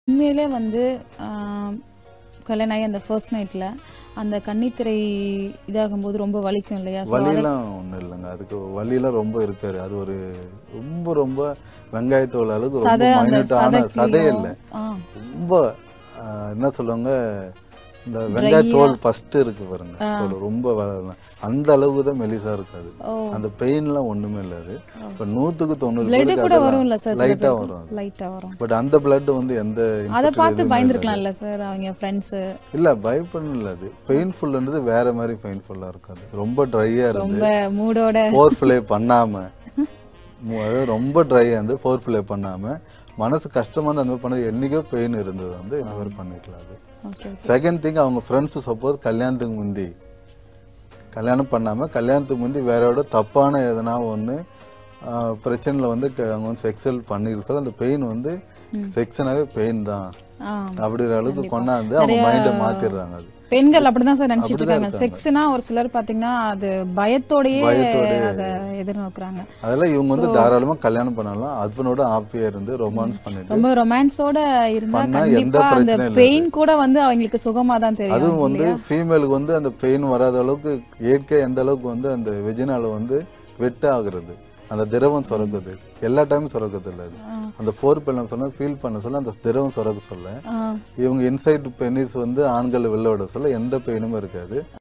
உண்மையிலே வந்து ஆம், கல்யாணம் ஆகி அந்த ஃபர்ஸ்ட் நைட்ல அந்த கன்னித்திரை இதாகும்போது ரொம்ப வலிக்கும் இல்லையா So, வலியெல்லாம் ஒன்றும் இல்லைங்க அதுக்கு வலியெல்லாம் ரொம்ப இருக்காது அது ஒரு ரொம்ப ரொம்ப வெங்காயத்தோல் அளவுக்கு ரொம்ப சதை அந்த மைனூட்டான சதையே சதைக்குள்ளேயும், இல்லை ஆ, ரொம்ப ஆஹ், என்ன சொல்லுவாங்க இந்த வெங்காயத்தோல் ஃபர்ஸ்ட் இருக்கு பாருங்க தோல் ரொம்ப வளரலாம் அந்த அளவுக்கு தான் மெலிசா இருக்காது ஓ அந்த பெயின்லாம் ஒண்ணுமே இல்லை அது இப்போ நூற்றுக்கு தொண்ணூறு பிளட் பேருக்கு கூட வரும்ல சார் சில லைட்டாக பேருக்கு? வரும் அது லைட்டா வரும் பட் அந்த பிளட் வந்து எந்த அதை infection பார்த்து எதுவுமே பயந்துருக்கலாம்ல சார் அவங்க ஃப்ரெண்ட்ஸ் இல்ல பயப்படல அது பெயின்ஃபுல்ன்றது வேற மாதிரி பெயின்ஃபுல்லா இருக்காது ரொம்ப ட்ரையா இருந்து ரொம்ப மூடோட ஃபோர் ப்ளே பண்ணாம மு- அதாவது ரொம்ப ட்ரையா இருந்து ஃபோர் ப்ளே பண்ணாம மனசு கஷ்டமா இருந்து அந்த மாதிரி பண்ணது என்னைக்கோ பெயின் இருந்தது வந்து இந்த மாதிரி பண்ணிக்கலாம் அது ஓகே செகண்ட் திங் அவங்க ஃப்ரெண்ட்ஸ் சப்போஸ் கல்யாணத்துக்கு முந்தி கல்யாணம் பண்ணாம கல்யாணத்துக்கு முந்தி வேறோட தப்பான எதனா ஒன்று பிரச்சனையில் வந்து க- அவங்க வந்து செக்ஸுவல் பண்ணிருக்கு சொல்ல அந்த பெயின் வந்து செக்ஷனாவே பெயின் தான் ஆ அப்படிங்கிற அளவுக்கு கொண்டாந்து அவங்க மைண்டை மாத்திடுறாங்க அது பெண்கள் அப்படிதான் சார் நினைச்சிட்டு அப்படிதான் இருக்காங்க செக்ஸ்னா ஒரு சிலர் பாத்தீங்கன்னா அது பயத்தோடயே அதை எதிர்நோக்குறாங்க அதெல்லாம் இவங்க வந்து தாராளமா கல்யாணம் பண்ணலாம் ஹஸ்பண்டோட ஹாப்பியா இருந்து ரொமான்ஸ் பண்ணிட்டு ரொம்ப ரொமான்ஸோட இருந்தா பண்ணா எந்த கண்டிப்பா அந்த பிரச்சனையும் இல்லை. பெயின் கூட வந்து அவங்களுக்கு சுகமா தான் தெரியும் அதுவும் வந்து ஃபீமேலுக்கு வந்து அந்த பெயின் வராத அளவுக்கு இயற்கை எந்த அளவுக்கு வந்து அந்த வெஜினால வந்து வெட்டு ஆகுறது அந்த திரவம் சுரக்குது எல்லா டைமும் சுரக்குது இல்லை அது அந்த ஃபோர் பெல்லாம் சொன்னா ஃபீல் பண்ண சொல்ல அந்த திரவம் சுரக்க சொல்ல ஆ, இவங்க இன்சைட் பெனிஸ் வந்து ஆண்கள் வெளில விட சொல்ல எந்த பெயினும் இருக்காது